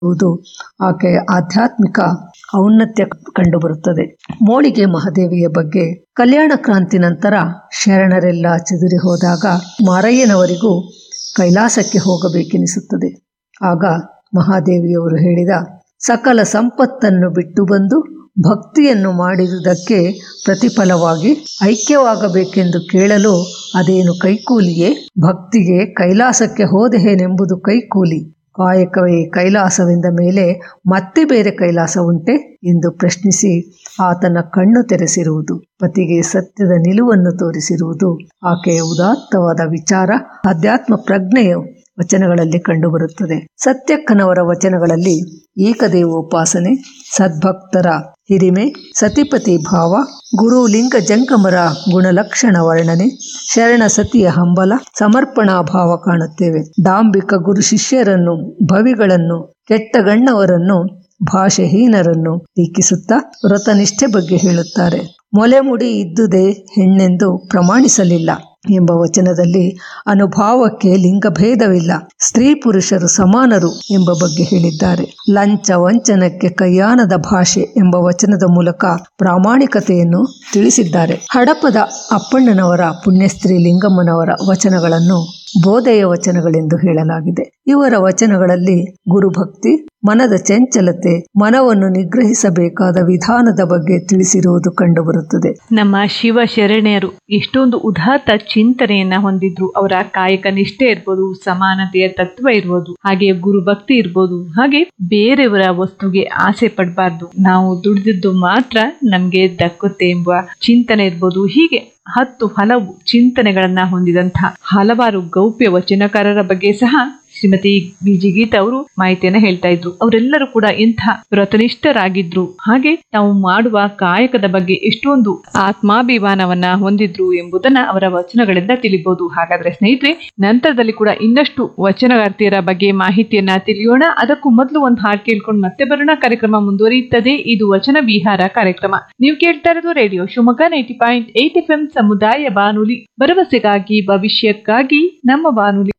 ಎಂಬುದು ಆಕೆಯ ಆಧ್ಯಾತ್ಮಿಕ ಔನ್ನತ್ಯ ಕಂಡುಬರುತ್ತದೆ ಮೋಳಿಗೆ ಮಹಾದೇವಿಯ ಬಗ್ಗೆ ಕಲ್ಯಾಣ ಕ್ರಾಂತಿ ನಂತರ ಶರಣರೆಲ್ಲ ಚದುರಿ ಹೋದಾಗ ಮಾರಯ್ಯನವರಿಗೂ ಕೈಲಾಸಕ್ಕೆ ಹೋಗಬೇಕೆನಿಸುತ್ತದೆ ಆಗ ಮಹಾದೇವಿಯವರು ಹೇಳಿದ ಸಕಲ ಸಂಪತ್ತನ್ನು ಬಿಟ್ಟು ಬಂದು ಭಕ್ತಿಯನ್ನು ಮಾಡಿದುದಕ್ಕೆ ಪ್ರತಿಫಲವಾಗಿ ಐಕ್ಯವಾಗಬೇಕೆಂದು ಕೇಳಲು ಅದೇನು ಕೈಕೂಲಿಯೇ ಭಕ್ತಿಗೆ ಕೈಲಾಸಕ್ಕೆ ಹೋದೆಹೇನೆಂಬುದು ಕೈಕೂಲಿ ಕಾಯಕವೇ ಕೈಲಾಸವೆಂದ ಮೇಲೆ ಮತ್ತೆ ಬೇರೆ ಕೈಲಾಸ ಉಂಟೆ ಎಂದು ಪ್ರಶ್ನಿಸಿ ಆತನ ಕಣ್ಣು ತೆರೆಸಿರುವುದು ಪತಿಗೆ ಸತ್ಯದ ನಿಲುವನ್ನು ತೋರಿಸಿರುವುದು ಆಕೆಯ ಉದಾತ್ತವಾದ ವಿಚಾರ ಅಧ್ಯಾತ್ಮ ಪ್ರಜ್ಞೆಯ ವಚನಗಳಲ್ಲಿ ಕಂಡುಬರುತ್ತದೆ ಸತ್ಯಕ್ಕನವರ ವಚನಗಳಲ್ಲಿ ಏಕದೇವೋಪಾಸನೆ ಸದ್ಭಕ್ತರ ಹಿರಿಮೆ ಸತಿಪತಿ ಭಾವ ಗುರು ಲಿಂಗ ಜಂಗಮರ ಗುಣಲಕ್ಷಣ ವರ್ಣನೆ ಶರಣ ಸತಿಯ ಹಂಬಲ ಸಮರ್ಪಣಾ ಭಾವ ಕಾಣುತ್ತೇವೆ ಡಾಂಬಿಕ ಗುರು ಶಿಷ್ಯರನ್ನು ಭವಿಗಳನ್ನು ಕೆಟ್ಟಗಣ್ಣವರನ್ನು ಭಾಷೆಹೀನರನ್ನು ಟೀಕಿಸುತ್ತಾ ವ್ರತನಿಷ್ಠೆ ಬಗ್ಗೆ ಹೇಳುತ್ತಾರೆ ಮೊಲೆಮುಡಿ ಇದ್ದುದೇ ಹೆಣ್ಣೆಂದು ಪ್ರಮಾಣಿಸಲಿಲ್ಲ ಎಂಬ ವಚನದಲ್ಲಿ ಅನುಭಾವಕ್ಕೆ ಲಿಂಗಭೇದವಿಲ್ಲ ಸ್ತ್ರೀ ಪುರುಷರು ಸಮಾನರು ಎಂಬ ಬಗ್ಗೆ ಹೇಳಿದ್ದಾರೆ ಲಂಚ ವಂಚನಕ್ಕೆ ಕೈಯಾನದ ಭಾಷೆ ಎಂಬ ವಚನದ ಮೂಲಕ ಪ್ರಾಮಾಣಿಕತೆಯನ್ನು ತಿಳಿಸಿದ್ದಾರೆ ಹಡಪದ ಅಪ್ಪಣ್ಣನವರ ಪುಣ್ಯಸ್ತ್ರೀ ಲಿಂಗಮ್ಮನವರ ವಚನಗಳನ್ನು ಬೋಧೆಯ ವಚನಗಳೆಂದು ಹೇಳಲಾಗಿದೆ ಇವರ ವಚನಗಳಲ್ಲಿ ಗುರುಭಕ್ತಿ ಮನದ ಚಂಚಲತೆ ಮನವನ್ನು ನಿಗ್ರಹಿಸಬೇಕಾದ ವಿಧಾನದ ಬಗ್ಗೆ ತಿಳಿಸಿರುವುದು ಕಂಡುಬರುತ್ತದೆ ನಮ್ಮ ಶಿವ ಶರಣೆಯರು ಎಷ್ಟೊಂದು ಉದಾತ್ತ ಚಿಂತನೆಯನ್ನ ಹೊಂದಿದ್ರು ಅವರ ಕಾಯಕ ನಿಷ್ಠೆ ಇರ್ಬೋದು ಸಮಾನತೆಯ ತತ್ವ ಇರ್ಬೋದು ಹಾಗೆ ಗುರುಭಕ್ತಿ ಇರ್ಬೋದು ಹಾಗೆ ಬೇರೆಯವರ ವಸ್ತುಗೆ ಆಸೆ ಪಡಬಾರ್ದು ನಾವು ದುಡಿದಿದ್ದು ಮಾತ್ರ ನಮ್ಗೆ ದಕ್ಕುತ್ತೆ ಎಂಬ ಚಿಂತನೆ ಇರ್ಬೋದು ಹೀಗೆ ಹತ್ತು ಹಲವು ಚಿಂತನೆಗಳನ್ನ ಹೊಂದಿದಂತಹ ಹಲವಾರು ಗೌಪ್ಯ ವಚನಕಾರರ ಬಗ್ಗೆ ಸಹ ಶ್ರೀಮತಿ ಬಿ ಜಿ ಗೀತಾ ಅವರು ಮಾಹಿತಿಯನ್ನ ಹೇಳ್ತಾ ಇದ್ರು ಅವರೆಲ್ಲರೂ ಕೂಡ ಇಂಥ ವ್ರತನಿಷ್ಠರಾಗಿದ್ರು ಹಾಗೆ ತಾವು ಮಾಡುವ ಕಾಯಕದ ಬಗ್ಗೆ ಎಷ್ಟೊಂದು ಆತ್ಮಾಭಿಮಾನವನ್ನ ಹೊಂದಿದ್ರು ಎಂಬುದನ್ನ ಅವರ ವಚನಗಳಿಂದ ತಿಳಿಬಹುದು ಹಾಗಾದ್ರೆ ಸ್ನೇಹಿತರೆ ನಂತರದಲ್ಲಿ ಕೂಡ ಇನ್ನಷ್ಟು ವಚನಗಾರ್ತಿಯರ ಬಗ್ಗೆ ಮಾಹಿತಿಯನ್ನ ತಿಳಿಯೋಣ ಅದಕ್ಕೂ ಮೊದಲು ಒಂದು ಹಾಡು ಕೇಳ್ಕೊಂಡು ಮತ್ತೆ ಬರೋಣ ಕಾರ್ಯಕ್ರಮ ಮುಂದುವರಿಯುತ್ತದೆ ಇದು ವಚನ ವಿಹಾರ ಕಾರ್ಯಕ್ರಮ ನೀವು ಕೇಳ್ತಾ ಇರೋದು radio Shivamogga ninety point eight F M ಸಮುದಾಯ ಬಾನುಲಿ ಭರವಸೆಗಾಗಿ ಭವಿಷ್ಯಕ್ಕಾಗಿ ನಮ್ಮ ಬಾನುಲಿ